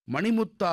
மணிமுத்தா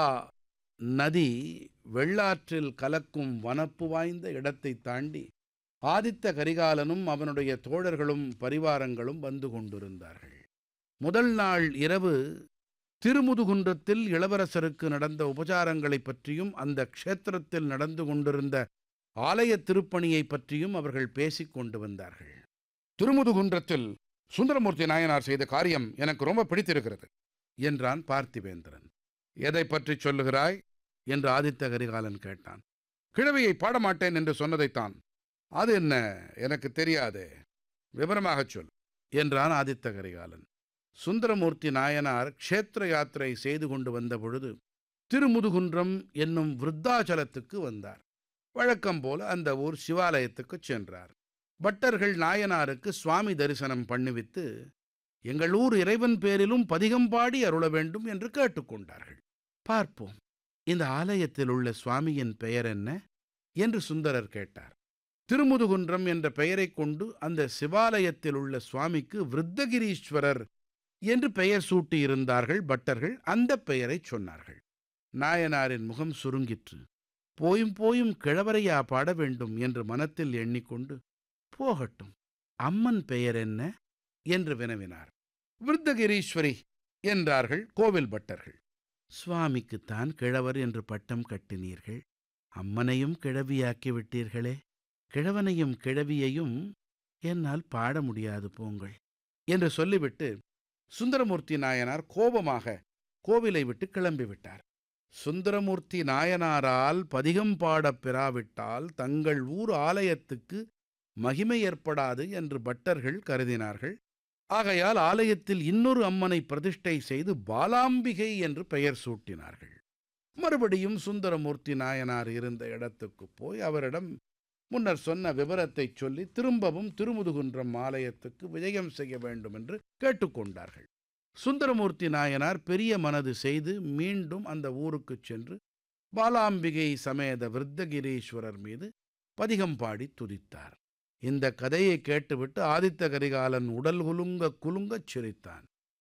நதி வெள்ளாற்றில் கலக்கும் வனப்பு வாய்ந்த இடத்தை தாண்டி ஆதித்த கரிகாலனும் அவனுடைய தோழர்களும் பரிவாரங்களும் வந்து கொண்டிருந்தார்கள் முதல் நாள் இரவு திருமுதுகுன்றத்தில் இளவரசருக்கு நடந்த உபசாரங்களைப் பற்றியும் அந்த க்ஷேத்திரத்தில் நடந்து கொண்டிருந்த ஆலய திருப்பணியைப் பற்றியும் அவர்கள் பேசிக் கொண்டு வந்தார்கள் திருமுதுகுன்றத்தில் சுந்தரமூர்த்தி நாயனார் செய்த காரியம் எனக்கு ரொம்ப பிடித்திருக்கிறது என்றான் பார்த்திவேந்திரன் எதை பற்றி சொல்லுகிறாய் என்று ஆதித்த கரிகாலன் கேட்டான் கிழவியை பாடமாட்டேன் என்று சொன்னதைத்தான் அது என்ன எனக்கு தெரியாதே விவரமாகச் சொல் என்றான் ஆதித்த கரிகாலன் சுந்தரமூர்த்தி நாயனார் க்ஷேத்திர யாத்திரை செய்து கொண்டு வந்த பொழுது திருமுதுகுன்றம் என்னும் விருத்தாச்சலத்துக்கு வந்தார் வழக்கம் போல அந்த ஊர் சிவாலயத்துக்குச் சென்றார் பட்டர்கள் நாயனாருக்கு சுவாமி தரிசனம் பண்ணிவித்து எங்கள் ஊர் இறைவன் பேரிலும் பதிகம் பாடி அருள வேண்டும் என்று கேட்டுக்கொண்டார்கள் பார்ப்போம் இந்த ஆலயத்தில் உள்ள சுவாமியின் பெயர் என்ன என்று சுந்தரர் கேட்டார் திருமுதுகுன்றம் என்ற பெயரைக் கொண்டு அந்த சிவாலயத்தில் உள்ள சுவாமிக்கு விருத்தகிரீஸ்வரர் என்று பெயர் சூட்டியிருந்தார்கள் பட்டர்கள் அந்த பெயரைச் சொன்னார்கள் நாயனாரின் முகம் சுருங்கிற்று போயும் போயும் கிழவரையா பாட வேண்டும் என்று மனத்தில் எண்ணிக்கொண்டு போகட்டும் அம்மன் பெயர் என்ன என்று வினவினார் விருத்தகிரீஸ்வரி என்றார்கள் கோவில் பட்டர்கள் சுவாமிக்குத்தான் கிழவர் என்று பட்டம் கட்டினீர்கள் அம்மனையும் கிழவியாக்கி விட்டீர்களே கிழவனையும் கிழவியையும் என்னால் பாட முடியாது போங்கள் என்று சொல்லிவிட்டு சுந்தரமூர்த்தி நாயனார் கோபமாக கோவிலை விட்டு கிளம்பிவிட்டார் சுந்தரமூர்த்தி நாயனாரால் பதிகம் பாடப் பெறாவிட்டால் தங்கள் ஊர் ஆலயத்துக்கு மகிமை ஏற்படாது என்று பட்டர்கள் கருதினார்கள் ஆகையால் ஆலயத்தில் இன்னொரு அம்மனை பிரதிஷ்டை செய்து பாலாம்பிகை என்று பெயர் சூட்டினார்கள் மறுபடியும் சுந்தரமூர்த்தி நாயனார் இருந்த இடத்துக்கு போய் அவரிடம் முன்னர் சொன்ன விவரத்தைச் சொல்லி திரும்பவும் திருமுதுகுன்றம் ஆலயத்துக்கு விஜயம் செய்ய வேண்டும் என்று கேட்டுக்கொண்டார்கள் சுந்தரமூர்த்தி நாயனார் பெரிய மனது செய்து மீண்டும் அந்த ஊருக்குச் சென்று பாலாம்பிகை சமேத விருத்தகிரீஸ்வரர் மீது பதிகம் பாடி துதித்தார் இந்த கதையை கேட்டுவிட்டு ஆதித்த கரிகாலன் உடல் குலுங்க குலுங்கச் சிரித்தான்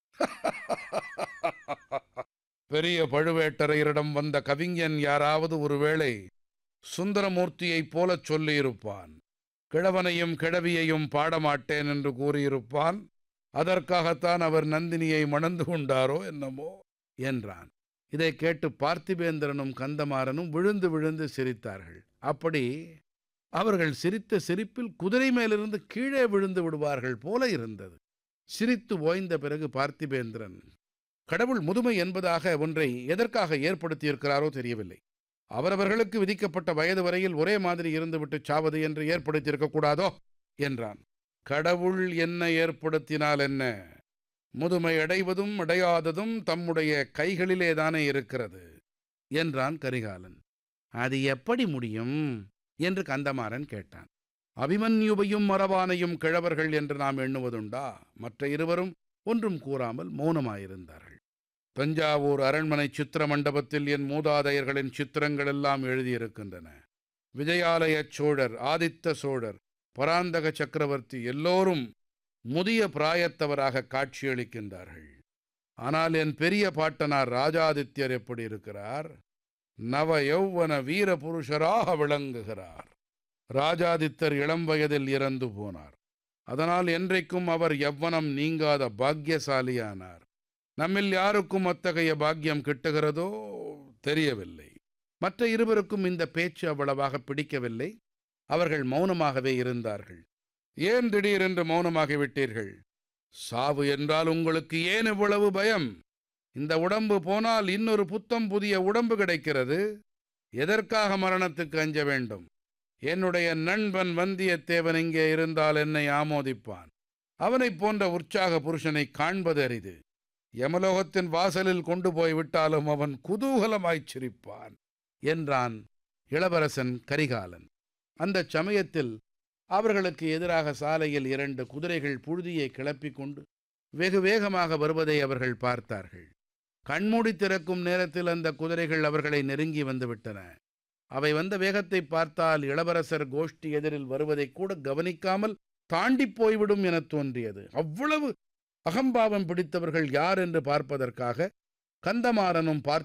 பெரிய பழுவேட்டரையரிடம் வந்த கவிஞன் யாராவது ஒருவேளை சுந்தரமூர்த்தியைப் போலச் சொல்லியிருப்பான் கிழவனையும் கிழவியையும் பாடமாட்டேன் என்று கூறியிருப்பான் அதற்காகத்தான் அவர் நந்தினியை மணந்து கொண்டாரோ என்னமோ என்றான் இதை கேட்டு பார்த்திபேந்திரனும் கந்தமாறனும் விழுந்து விழுந்து சிரித்தார்கள் அப்படி அவர்கள் சிரித்த சிரிப்பில் குதிரை மேலிருந்து கீழே விழுந்து விடுவார்கள் போல இருந்தது சிரித்து ஓய்ந்த பிறகு பார்த்திபேந்திரன் கடவுள் முதுமை என்பதாக ஒன்றை எதற்காக ஏற்படுத்தியிருக்கிறாரோ தெரியவில்லை அவரவர்களுக்கு விதிக்கப்பட்ட வயது வரையில் ஒரே மாதிரி இருந்துவிட்டு சாவது என்று ஏற்படுத்தியிருக்க கூடாதோ என்றான் கடவுள் என்ன ஏற்படுத்தினால் என்ன முதுமை அடைவதும் அடையாததும் தம்முடைய கைகளிலேதானே இருக்கிறது என்றான் கரிகாலன் அது எப்படி முடியும் என்று கந்தமாறன் கேட்டான் அபிமன்யுவையும் மரபானையும் கிழவர்கள் என்று நாம் எண்ணுவதுண்டா மற்ற இருவரும் ஒன்றும் கூறாமல் மௌனமாயிருந்தார்கள் தஞ்சாவூர் அரண்மனை சித்திர மண்டபத்தில் என் மூதாதையர்களின் சித்திரங்கள் எல்லாம் எழுதியிருக்கின்றன விஜயாலய சோழர் ஆதித்த சோழர் பராந்தக சக்கரவர்த்தி எல்லோரும் முதிய பிராயத்தவராக காட்சியளிக்கின்றார்கள் ஆனால் என் பெரிய பாட்டனார் ராஜாதித்யர் எப்படி இருக்கிறார் நவ யௌவன வீர புருஷராக விளங்குகிறார் ராஜாதித்தர் இளம் வயதில் இறந்து போனார் அதனால் என்றைக்கும் அவர் யவ்வனம் நீங்காத பாக்கியசாலியானார் நம்மில் யாருக்கும் அத்தகைய பாக்கியம் கிட்டுகிறதோ தெரியவில்லை மற்ற இருவருக்கும் இந்த பேச்சு அவ்வளவாக பிடிக்கவில்லை அவர்கள் மௌனமாகவே இருந்தார்கள் ஏன் திடீரென்று மௌனமாகிவிட்டீர்கள் சாவு என்றால் உங்களுக்கு ஏன் இவ்வளவு பயம் இந்த உடம்பு போனால் இன்னொரு புத்தம் புதிய உடம்பு கிடைக்கிறது எதற்காக மரணத்துக்கு அஞ்ச வேண்டும் என்னுடைய நண்பன் வந்தியத்தேவன் இங்கே இருந்தால் என்னை ஆமோதிப்பான் அவனைப் போன்ற உற்சாக புருஷனை காண்பது அரிது யமலோகத்தின் வாசலில் கொண்டு போய் விட்டாலும் அவன் குதூகலமாய்ச் சிரிப்பான் என்றான் இளவரசன் கரிகாலன் அந்தச் சமயத்தில் அவர்களுக்கு எதிராக சாலையில் இரண்டு குதிரைகள் புழுதியை கிளப்பிக் கொண்டு வெகு வேகமாக வருவதை அவர்கள் பார்த்தார்கள் கண்மூடி திறக்கும் நேரத்தில் அந்த குதிரைகள் அவர்களை நெருங்கி வந்துவிட்டன அவை வந்த வேகத்தை பார்த்தால் இளவரசர் கோஷ்டி எதிரில் வருவதை கூட கவனிக்காமல் தாண்டிப் போய்விடும் எனத் தோன்றியது அவ்வளவு அகம்பாவம் பிடித்தவர்கள் யார் என்று பார்ப்பதற்காக கந்தமாறனும் பார்த்து